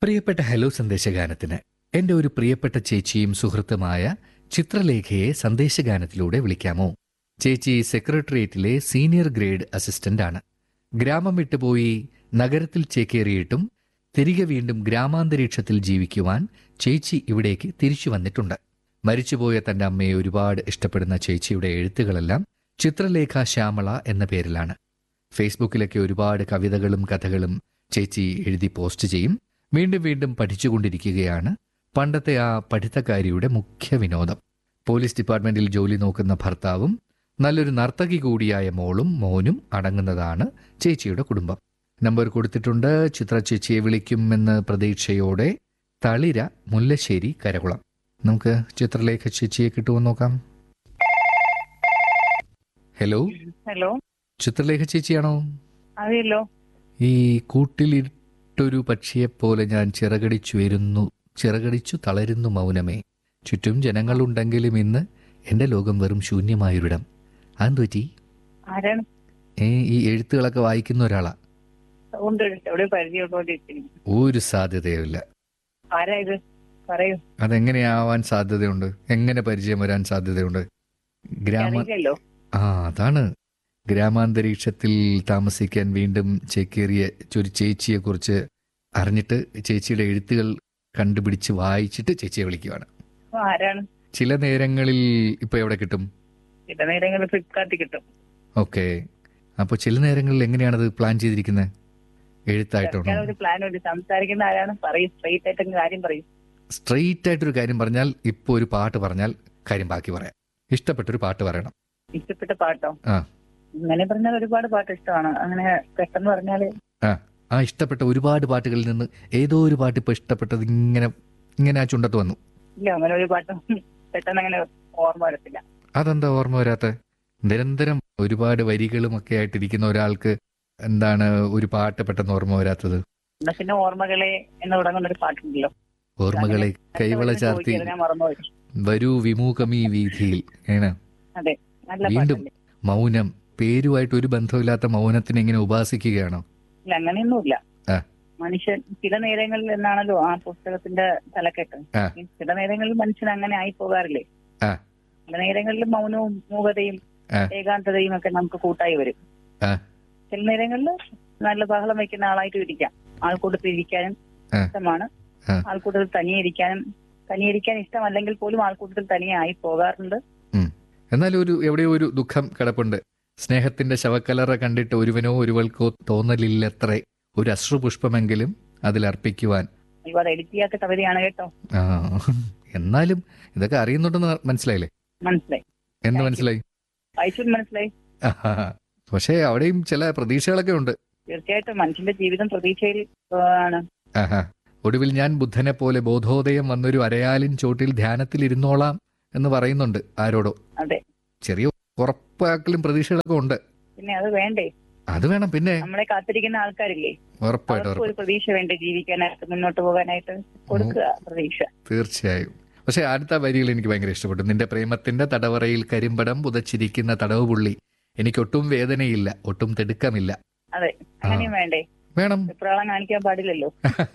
പ്രിയപ്പെട്ട ഹലോ സന്ദേശഗാനത്തിന് എന്റെ ഒരു പ്രിയപ്പെട്ട ചേച്ചിയും സുഹൃത്തുമായ ചിത്രലേഖയെ സന്ദേശഗാനത്തിലൂടെ വിളിക്കാമോ ചേച്ചി സെക്രട്ടേറിയറ്റിലെ സീനിയർ ഗ്രേഡ് അസിസ്റ്റന്റ് ആണ് ഗ്രാമം വിട്ടുപോയി നഗരത്തിൽ ചേക്കേറിയിട്ടും തിരികെ വീണ്ടും ഗ്രാമാന്തരീക്ഷത്തിൽ ജീവിക്കുവാൻ ചേച്ചി ഇവിടേക്ക് തിരിച്ചു വന്നിട്ടുണ്ട് മരിച്ചുപോയ തന്റെ അമ്മയെ ഒരുപാട് ഇഷ്ടപ്പെടുന്ന ചേച്ചിയുടെ എഴുത്തുകളെല്ലാം ചിത്രലേഖ ശ്യാമള എന്ന പേരിലാണ് ഫേസ്ബുക്കിലൊക്കെ ഒരുപാട് കവിതകളും കഥകളും ചേച്ചി എഴുതി പോസ്റ്റ് ചെയ്യും വീണ്ടും വീണ്ടും പഠിച്ചുകൊണ്ടിരിക്കുകയാണ് പണ്ടത്തെ ആ പഠിത്തക്കാരിയുടെ മുഖ്യ വിനോദം പോലീസ് ഡിപ്പാർട്ട്മെന്റിൽ ജോലി നോക്കുന്ന ഭർത്താവും നല്ലൊരു നർത്തകി കൂടിയായ മോളും മോനും അടങ്ങുന്നതാണ് ചേച്ചിയുടെ കുടുംബം നമ്പർ കൊടുത്തിട്ടുണ്ട് ചിത്ര ചേച്ചിയെ വിളിക്കുമെന്ന് പ്രതീക്ഷയോടെ തളിര മുല്ലശ്ശേരി കരകുളം നമുക്ക് ചിത്രലേഖ ചേച്ചിയെ കിട്ടുമെന്ന് നോക്കാം ഹലോ ഹലോ ചിത്രലേഖ ചേച്ചിയാണോ അതെയല്ലോ ഈ കൂട്ടിലിട്ടൊരു പക്ഷിയെപ്പോലെ ഞാൻ ചിറകടിച്ചു വരുന്നു ചിറകടിച്ചു തളരുന്നു മൗനമേ ചുറ്റും ജനങ്ങളുണ്ടെങ്കിലും ഇന്ന് എന്റെ ലോകം വെറും ശൂന്യമായൊരിടം അതെന്തു പറ്റി ആരാണ് ഏ ഈ എഴുത്തുകളൊക്കെ വായിക്കുന്ന ഒരാളാ ഉണ്ട് എവിടെ പരിചയമുള്ളോണ്ടിരിക്കുന്നു ഒരു സാധ്യതയുമില്ല ആരാ ഇത് പറയൂ അതെങ്ങനെയാവാൻ സാധ്യതയുണ്ട് എങ്ങനെ പരിചയം വരാൻ സാധ്യതയുണ്ട് ഗ്രാമ അറിയില്ലല്ലോ ആ അതാണ് ഗ്രാമാന്തരീക്ഷത്തിൽ താമസിക്കാൻ വീണ്ടും ചേക്കേറിയ ഒരു ചേച്ചിയെ കുറിച്ച് അറിഞ്ഞിട്ട് ചേച്ചിയുടെ എഴുത്തുകൾ കണ്ടുപിടിച്ച് വായിച്ചിട്ട് ചേച്ചിയെ വിളിക്കുവാണ് അപ്പൊ ആരാണ് ചില നേരങ്ങളിൽ ഇപ്പൊ എവിടെ കിട്ടും ചില നേരങ്ങളിൽ ഫ്ലിപ്കാർട്ടിൽ കിട്ടും ഓക്കെ അപ്പോൾ ചില നേരങ്ങളിൽ എങ്ങനെയാണത് പ്ലാൻ ചെയ്തിരിക്കുന്നത് എഴുത്തായിട്ടാണോ ഞാൻ ഒരു പ്ലാൻ ഉണ്ട് സംസാരിക്കുന്ന ആരാണ് പറയും സ്ട്രെയിറ്റ് ആയിട്ട് അങ്ങ് കാര്യം പറയും സ്ട്രെയിറ്റ് ആയിട്ടൊരു കാര്യം പറഞ്ഞാൽ ഇപ്പോൾ ഒരു പാട്ട് പറഞ്ഞാൽ കാര്യം ബാക്കി പറയാം ഇഷ്ടപ്പെട്ടൊരു പാട്ട് പറയണം ഇഷ്ടപ്പെട്ട പാട്ടോ ആ. ഇങ്ങനെ പറഞ്ഞാൽ ഒരുപാട് പാട്ട് ഇഷ്ടമാണ് അങ്ങനെ പെട്ടെന്ന് പറഞ്ഞാല് ആ ഇഷ്ടപ്പെട്ട ഒരുപാട് പാട്ടുകളിൽ നിന്ന് ഏതോ ഒരു പാട്ട് ഇപ്പൊ ഇഷ്ടപ്പെട്ടത് ഇങ്ങനെ ഇങ്ങനെ ആ ചുണ്ടത്ത് വന്നു ഇല്ല അങ്ങനെ ഒരു പാട്ടും പെട്ടെന്ന് അങ്ങനെ ഓർമ്മ വരത്തില്ല അതെന്താ ഓർമ്മ വരാത്ത നിരന്തരം ഒരുപാട് വരികളും ഒക്കെ ആയിട്ടിരിക്കുന്ന ഒരാൾക്ക് എന്താണ് ഒരു പാട്ട് പെട്ടെന്ന് ഓർമ്മ വരാത്തത് എന്നാ പിന്നെ ഓർമ്മകളെ എന്ന് തുടങ്ങുന്ന ഒരു പാട്ടുണ്ടല്ലോ ഓർമ്മകളെ കൈവള ചാർത്തി ചോദിച്ചത് ഞാൻ മറന്നുപോയി വരൂ വിമുഖമീ വീതിയിൽ ഏണ് അതെ നല്ല വീണ്ടും പാട്ടല്ലേ മൗനം പേരുമായിട്ട് ഒരു ബന്ധമില്ലാത്ത മൗനത്തിനെ ഇങ്ങനെ ഉപാസിക്കുകയാണോ ഇല്ല അങ്ങനെയൊന്നുമില്ല ആ. മനുഷ്യൻ ചില നേരങ്ങളിൽ എന്നാണല്ലോ ആ പുസ്തകത്തിന്റെ തലക്കെട്ട് ആ. ചില നേരങ്ങളിൽ മനുഷ്യൻ അങ്ങനെ ആയി പോകാറില്ലേ ആ. ചില നേരങ്ങളിൽ മൗനവും മൂകതയും ആ. ഏകാന്തതയും ഒക്കെ നമുക്ക് കൂട്ടായി വരും ആ. ചില നേരങ്ങളിൽ നല്ല ബഹളം വെക്കുന്ന ആളായിട്ട് ഇരിക്കാം ആൾക്കൂട്ടത്തിൽ ഇരിക്കാനും ആ. ഇഷ്ടമാണ് ആ. ആൾക്കൂട്ടത്തിൽ തനിയെ ഇരിക്കാനും തനിയെ ഇരിക്കാൻ ഇഷ്ടമല്ലെങ്കിൽ പോലും ആൾക്കൂട്ടത്തിൽ തനിയെ ആയി പോകാറുണ്ട് എന്നാൽ ഒരു എവിടെയോ ഒരു ദുഃഖം കിടപ്പുണ്ട് സ്നേഹത്തിന്റെ ശവക്കലറ കണ്ടിട്ട് ഒരുവനോ ഒരുവൾക്കോ തോന്നലില്ലത്രേ ഒരു അശ്രുപുഷ്പമെങ്കിലും അതിലർപ്പിക്കുവാൻ അയ്യോ അത് എഡിറ്റ് ചെയ്യാത്ത കവിതയാണ് കേട്ടോ ആ എന്നാലും ഇതൊക്കെ അറിയുന്നുണ്ടെന്ന് മനസ്സിലായില്ലേ മനസ്സിലായി എന്ത് Thank you. മനസ്സിലായി വായിച്ചു മനസ്സിലായി ആഹാ. പക്ഷേ അവിടെയും ചില പ്രതീക്ഷകളൊക്കെ ഉണ്ട് തീർച്ചയായിട്ടും മനുഷ്യന്റെ ജീവിതം പ്രതീക്ഷയിൽ ആ, ആണ് ആഹാ. ഒടുവിൽ ഞാൻ ബുദ്ധനെ പോലെ ബോധോദയം വന്നൊരു അരയാലിൻ ചോട്ടിൽ ധ്യാനത്തിൽ ഇരുന്നോളാം എന്ന് പറയുന്നുണ്ട് ആരോടോ അതെ ചെറിയ ഉറപ്പാക്കലും പ്രതീക്ഷകളൊക്കെ ഉണ്ട് പിന്നെ അത് വേണ്ടേ അത് വേണം പിന്നെ നമ്മളെ കാത്തിരിക്കുന്ന ആൾക്കാരില്ലേ ഉറപ്പായിട്ട് അവർക്ക് ഉറപ്പ് ഒരു പ്രതീക്ഷ വേണ്ടേ ജീവിക്കാനായിട്ട് മുന്നോട്ട് പോകാനായിട്ട് കൊടുക്കുക പ്രതീക്ഷ തീർച്ചയായും പക്ഷെ അടുത്ത വരികൾ എനിക്ക് ഭയങ്കര ഇഷ്ടപ്പെട്ടു നിന്റെ പ്രേമത്തിന്റെ തടവറയിൽ കരിമ്പടം പുതച്ചിരിക്കുന്ന തടവ് പുള്ളി എനിക്കൊട്ടും വേദനയില്ല ഒട്ടും തിടുക്കമില്ല അതെ അങ്ങനെയും വേണ്ടേ വേണം വെപ്രാളം കാണിക്കാൻ പാടില്ലല്ലോ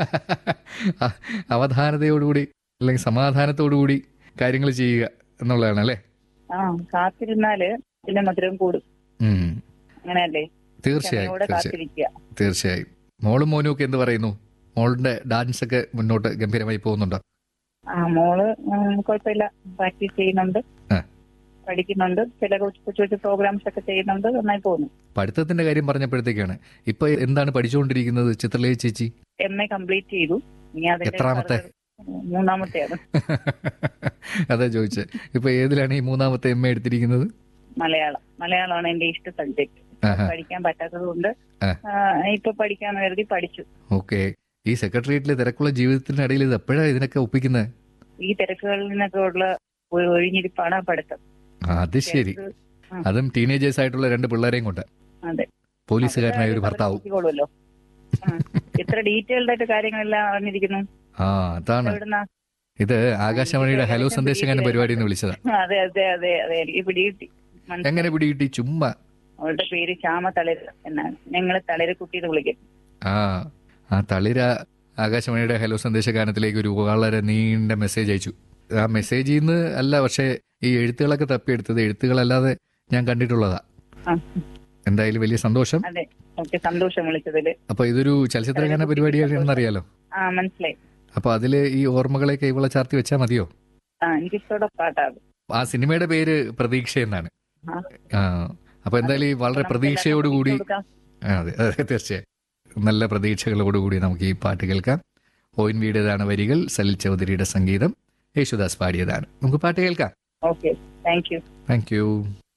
അവധാനതയോടുകൂടി അല്ലെങ്കിൽ സമാധാനത്തോടുകൂടി കാര്യങ്ങൾ ചെയ്യുക എന്നുള്ളതാണ് അല്ലേ ആ കാത്തിരുന്നാല് പിന്നെ മധുരം കൂടും ഉം. അങ്ങനെയല്ലേ തീർച്ചയായും ക്ഷമയോടെ തീർച്ചയായും കാത്തിരിക്കുക തീർച്ചയായും മോളും മോനും ഒക്കെ എന്ത് പറയുന്നു മോളുടെ ഡാൻസ് ഒക്കെ മുന്നോട്ട് ഗംഭീരമായി പോകുന്നുണ്ടോ ആ മോള് ഉം, കുഴപ്പമില്ല പ്രാക്ടീസ് ചെയ്യുന്നുണ്ട് ആ. പഠിക്കുന്നുണ്ട് ചില കൊച്ചു കൊച്ചു കൊച്ചു പ്രോഗ്രാംസ് ഒക്കെ ചെയ്യുന്നുണ്ട് നന്നായി പോകുന്നു പഠിത്തത്തിന്റെ കാര്യം പറഞ്ഞപ്പോഴത്തേക്കാണ് ഇപ്പൊ എന്താണ് പഠിച്ചുകൊണ്ടിരിക്കുന്നത് ചിത്രലേ ചേച്ചി എം എ കംപ്ലീറ്റ് ചെയ്തു ഇനി അതിന്റെ എത്രാമത്തെ? further- മൂന്നാമത്തെയാണ് അതാ ചോദിച്ചത് ഇപ്പൊ ഏതിലാണ് ഈ മൂന്നാമത്തെ എം എ എടുത്തിരിക്കുന്നത് മലയാളം മലയാളമാണ് എന്റെ ഇഷ്ട സബ്ജക്ട് ആഹാ. പഠിക്കാൻ പറ്റാത്തത് കൊണ്ട് ആ. ഇപ്പൊ പഠിക്കാന്ന് കരുതി പഠിച്ചു ഓക്കെ ഈ സെക്രട്ടേറിയറ്റിലെ തിരക്കുള്ള ജീവിതത്തിനിടയിൽ ഇത് എപ്പോഴാ ഇതിനൊക്കെ ഒപ്പിക്കുന്നത് ഈ തിരക്കുകളിൽ നിന്നൊക്കെ ഉള്ള ഒരു ഒഴിഞ്ഞിരിപ്പാണ് ആ പഠിത്തം അത് ശരി തിരക്ക് അതും ടീനേജേഴ്സ് ആയിട്ടുള്ള രണ്ട് പിള്ളേരെയും കൊണ്ട് അതെ പോലീസുകാരനായ ഒരു ഭർത്താവും പഠിപ്പിക്കോളുമല്ലോ ആ. ഇത്ര ഡീറ്റെയിൽഡ് ആയിട്ട് കാര്യങ്ങളെല്ലാം അറിഞ്ഞിരിക്കുന്നു ആ അതാണ് എവിടുന്നാ ഇത് ആകാശവാണിയുടെ ഹലോ സന്ദേശകാരൻ പരിപാടി എന്ന് വിളിച്ചതാ അതെ അതെ അതെ അതെ എനിക്ക് പിടികിട്ടി മനസ്സിലായി. എങ്ങനെ പിടികിട്ടി ചുമ്മാ അവളുടെ പേര് ശ്യാമ തളിര് എന്നാണ് ഞങ്ങള് തളിര് കുട്ടി എന്ന് വിളിക്കും ആ ആ തളിര ആകാശവാണിയുടെ ഹലോ സന്ദേശ ഗാനത്തിലേക്ക് ഒരു വളരെ നീണ്ട മെസ്സേജ് അയച്ചു ആ മെസ്സേജിൽ നിന്ന് അല്ല പക്ഷേ ഈ എഴുത്തുകളൊക്കെ തപ്പിയെടുത്തത് എഴുത്തുകളല്ലാതെ ഞാൻ കണ്ടിട്ടുള്ളതാ ആ, എന്തായാലും വലിയ സന്തോഷം അതെ ഓക്കെ സന്തോഷം വിളിച്ചതില് അപ്പൊ ഇതൊരു ചലച്ചിത്ര ഗാന പരിപാടിയാണെന്നറിയാലോ ആ മനസ്സിലായി അപ്പൊ അതില് ഈ ഓർമ്മകളെ കൈവള ചാർത്തി വെച്ചാൽ മതിയോ ആ എനിക്കിഷ്ടോടെ പാട്ടാണ് ആ സിനിമയുടെ പേര് പ്രതീക്ഷ എന്നാണ് ആ. ആ അപ്പൊ എന്തായാലും ഈ വളരെ നമുക്ക് പ്രതീക്ഷയോടുകൂടി എല്ലാവർക്കും കൊടുക്കാം. ആ, അതെ അതെ തീർച്ചയായും നല്ല പ്രതീക്ഷകളോടുകൂടി നമുക്ക് ഈ പാട്ട് കേൾക്കാം ഒ എൻ വിയുടേതാണ് വരികൾ സലിൽ ചൗധരിയുടെ സംഗീതം യേശുദാസ് പാടിയതാണ് നമുക്ക് പാട്ട് കേൾക്കാം okay thank you thank U